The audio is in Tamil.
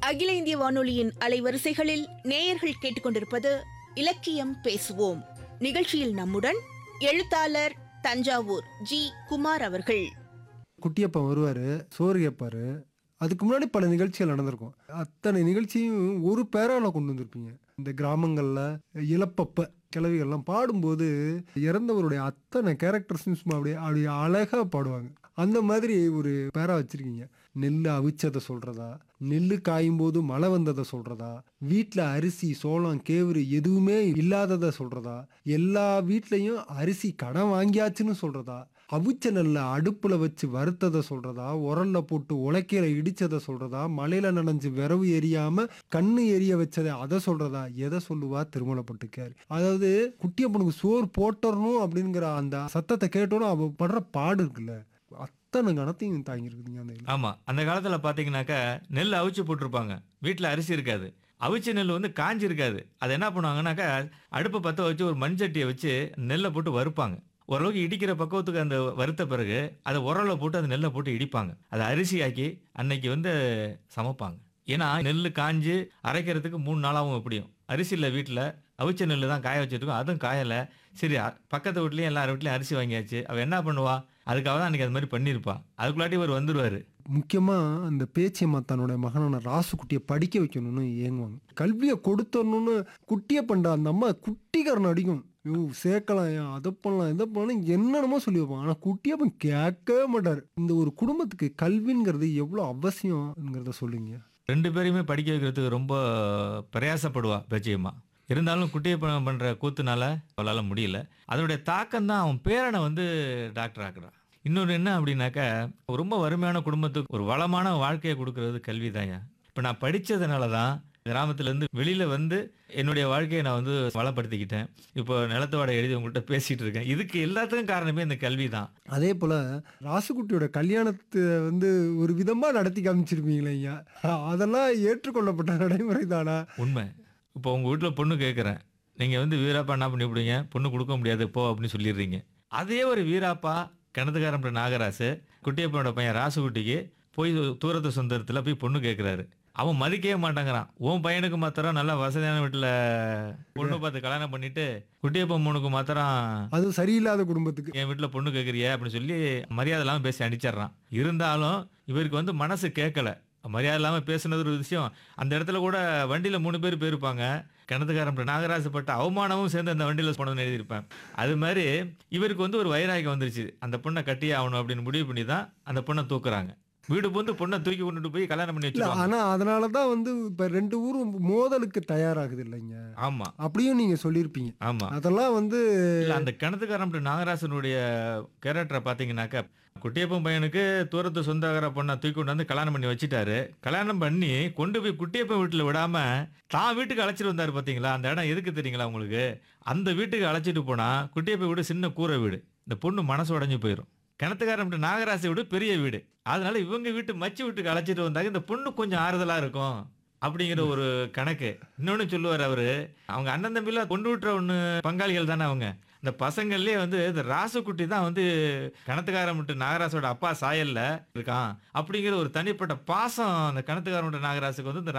அகில இந்திய வானொலியின் அலைவரிசைகளில் நேயர்கள் கேட்டுக்கொண்டிருப்பது இலக்கியம் பேசுவோம் நிகழ்ச்சியில் நம்முடன் எழுத்தாளர் தஞ்சாவூர் ஜி குமார் அவர்கள் குட்டியப்பன் வருவார் சோறு கேட்பாரு அதுக்கு முன்னாடி பல நிகழ்ச்சிகள் நடந்திருக்கும் அத்தனை நிகழ்ச்சியும் ஒரு பேரால கொண்டு வந்திருப்பீங்க இந்த கிராமங்களில் இளப்பப்ப கிழவிகள்லாம் பாடும்போது இறந்தவருடைய அத்தனை கேரக்டர்ஸும் சும்மா அப்படியே அப்படியே அழகாக பாடுவாங்க அந்த மாதிரி ஒரு பேரா வச்சிருக்கீங்க நெல் அவிச்சதை சொல்றதா நெல் காயும் போது மழை வந்ததை சொல்றதா வீட்டில் அரிசி சோளம் கேவுரு எதுவுமே இல்லாததை சொல்றதா எல்லா வீட்லேயும் அரிசி கடன் வாங்கியாச்சுன்னு சொல்றதா அவிச்ச நெல்ல அடுப்புல வச்சு வறுத்ததை சொல்றதா உரல்ல போட்டு உலக்கையில இடிச்சதை சொல்றதா மலையில நனைஞ்சு விரவு எரியாம கண்ணு எரிய வச்சதை அதை சொல்றதா எதை சொல்லுவா திருமணப்பட்டுக்காரு அதாவது குட்டியப்பனுக்கு சோறு போட்டறணும் அப்படிங்கிற அந்த சத்தத்தை கேட்டோன்னு அவ படுற பாடு இருக்குல்ல அத்தனை கணத்தையும் தாங்கியிருக்குதுங்க அந்த இதுல. ஆமா அந்த காலத்துல பாத்தீங்கன்னாக்கா நெல் அவிச்சு போட்டிருப்பாங்க வீட்டுல அரிசி இருக்காது அவிச்ச நெல் வந்து காஞ்சி இருக்காது அதை என்ன பண்ணுவாங்கன்னாக்கா அடுப்பை பற்ற வச்சு ஒரு மண்சட்டியை வச்சு நெல்லை போட்டு வறுப்பாங்க ஓரளவுக்கு இடிக்கிற பக்குவத்துக்கு அந்த வறுத்த பிறகு அதை உரல்ல போட்டு அந்த நெல்லை போட்டு இடிப்பாங்க அதை அரிசி ஆக்கி அன்னைக்கு வந்து சமைப்பாங்க ஏன்னா நெல் காஞ்சு அரைக்கிறதுக்கு மூணு நாளாகவும் எப்படியும் அரிசி இல்லை வீட்டில் அவிச்ச நெல் தான் காய வச்சுருக்கோம் அதுவும் காயலை சரி அ- பக்கத்து வீட்லேயும் எல்லார் வீட்லேயும் அரிசி வாங்கியாச்சு அவள் என்ன பண்ணுவா அதுக்காக தான் அன்றைக்கி அது மாதிரி பண்ணியிருப்பா அதுக்குள்ளாட்டி இவர் வந்துடுவார் முக்கியமா அந்த பேச்சியம்மா தன்னுடைய மகனான ராசுக்குட்டியை படிக்க வைக்கணும்னு ஏங்குவாங்க கல்வியை கொடுத்தரணும்னு குட்டியை பண்ற அந்த அம்மா குட்டிக்காரன் அடிக்கும் ஐயோ சேர்க்கலாம் ஏன் அதை பண்ணலாம் இதை பண்ணலாம் என்னென்னமோ சொல்லி வைப்பான் ஆனால் குட்டியப்பன் கேட்கவே மாட்டார் இந்த ஒரு குடும்பத்துக்கு கல்விங்கிறது எவ்வளோ அவசியம்ங்கிறத சொல்லுங்க ரெண்டு பேரையுமே படிக்க வைக்கிறதுக்கு ரொம்ப பிரயாசப்படுவா பேச்சியம்மா இருந்தாலும் குட்டியப்பன் பண்ணுற கூத்துனால அவளால் முடியல அதனுடைய தாக்கம் தான் அவன் பேரனை வந்து டாக்டர் ஆக்குறான் இன்னொன்று என்ன அப்படின்னாக்கா ரொம்ப வறுமையான குடும்பத்துக்கு ஒரு வளமான வாழ்க்கையை கொடுக்கறது கல்வி தான்யா இப்போ நான் படித்ததுனால தான் கிராமத்துலேருந்து வெளியில் வந்து என்னுடைய வாழ்க்கையை நான் வந்து வளப்படுத்திக்கிட்டேன் இப்போ நிலத்தோட எழுதி உங்கள்கிட்ட பேசிகிட்டு இருக்கேன் இதுக்கு எல்லாத்துக்கும் காரணமே இந்த கல்வி தான் அதே போல ராசுக்குட்டியோட கல்யாணத்தை வந்து ஒரு விதமா நடத்தி காமிச்சிருப்பீங்களே ஐயா அதெல்லாம் ஏற்றுக்கொள்ளப்பட்ட நடைமுறை தானா உண்மை இப்போ உங்கள் வீட்டில் பொண்ணு கேட்குறேன் நீங்கள் வந்து வீராப்பா என்ன பண்ணி விடுங்க பொண்ணு கொடுக்க முடியாது போ அப்படின்னு சொல்லிடுறீங்க அதே ஒரு வீராப்பா கிணத்துக்காரன் நாகராசு குட்டியப்பனோட பையன் ராசுகுட்டிக்கு போய் தூரத்து சொந்தத்தில் போய் பொண்ணு கேட்குறாரு அவன் மதிக்கவே மாட்டேங்கிறான் உன் பையனுக்கு மாத்திரம் நல்லா வசதியான வீட்டில் பொண்ணு பார்த்து கல்யாணம் பண்ணிட்டு குட்டியப்பன் பொண்ணுக்கு மாத்திரம் அது சரியில்லாத குடும்பத்துக்கு என் வீட்டில் பொண்ணு கேட்குறிய அப்படின்னு சொல்லி மரியாதை இல்லாமல் பேசி அடிச்சிடுறான் இருந்தாலும் இவருக்கு வந்து மனசு கேட்கல மரியாதை இல்லாமல் பேசுனது ஒரு விஷயம் அந்த இடத்துல கூட வண்டியில் மூணு பேர் போயிருப்பாங்க கிணத்துக்காரன் நாகராசப்பட்ட அவமானமும் சேர்ந்து அந்த வண்டியில் போனதுன்னு எழுதியிருப்பேன் அது மாதிரி இவருக்கு வந்து ஒரு வைராகியம் வந்துருச்சு அந்த பொண்ணை கட்டியே ஆகணும் அப்படின்னு முடிவு பண்ணி தான் அந்த பொண்ணை தூக்குறாங்க வீடு புந்து பொண்ணை தூக்கி கொண்டுட்டு போய் கல்யாணம் பண்ணி இல்ல வச்சுருவாங்க ஆனா அதனாலதான் வந்து இப்ப ரெண்டு ஊரும் மோதலுக்கு தயாராகுது இல்லைங்க ஆமாம் அப்படியும் நீங்க சொல்லியிருப்பீங்க ஆமாம் அதெல்லாம் வந்து இல்ல அந்த கிணத்துக்காரன் நாகராசனுடைய கேரக்டரை பார்த்தீங்கன்னாக்கா குட்டியப்பன் பையனுக்கு தூரத்து சொந்தக்கார பொண்ணை தூக்கி கொண்டு வந்து கல்யாணம் பண்ணி வச்சுட்டாரு கல்யாணம் பண்ணி கொண்டு போய் குட்டியப்பன் வீட்டில் விடாம தான் வீட்டுக்கு அழைச்சிட்டு வந்தாரு பார்த்தீங்களா அந்த இடம் எதுக்கு தெரியுங்களா உங்களுக்கு அந்த வீட்டுக்கு அழைச்சிட்டு போனா குட்டியப்பன் வீடு சின்ன கூரை வீடு இந்த பொண்ணு மனசு உடஞ்சு போயிடும் கிணத்துக்காரன் நாகராசி வீடு பெரிய வீடு அதனால இவங்க வீட்டு மச்சி வீட்டுக்கு அழைச்சிட்டு வந்தாங்க இந்த பொண்ணு கொஞ்சம் ஆறுதலா இருக்கும் அப்படிங்கிற ஒரு கணக்கு இன்னொன்னு சொல்லுவார் அவரு அவங்க அண்ணன் தம்பில பொண்ணு விட்டுற ஒண்ணு பங்காளிகள் தானே அவங்க இந்த பசங்கள்லயே வந்து இந்த ராசுக்குட்டி தான் வந்து கணத்துக்காரன் விட்டு நாகராசோட அப்பா சாயல்ல இருக்கான் அப்படிங்கிற ஒரு தனிப்பட்ட பாசம் அந்த கணத்துக்காரன் விட்டு நாகராசுக்கு வந்து இந்த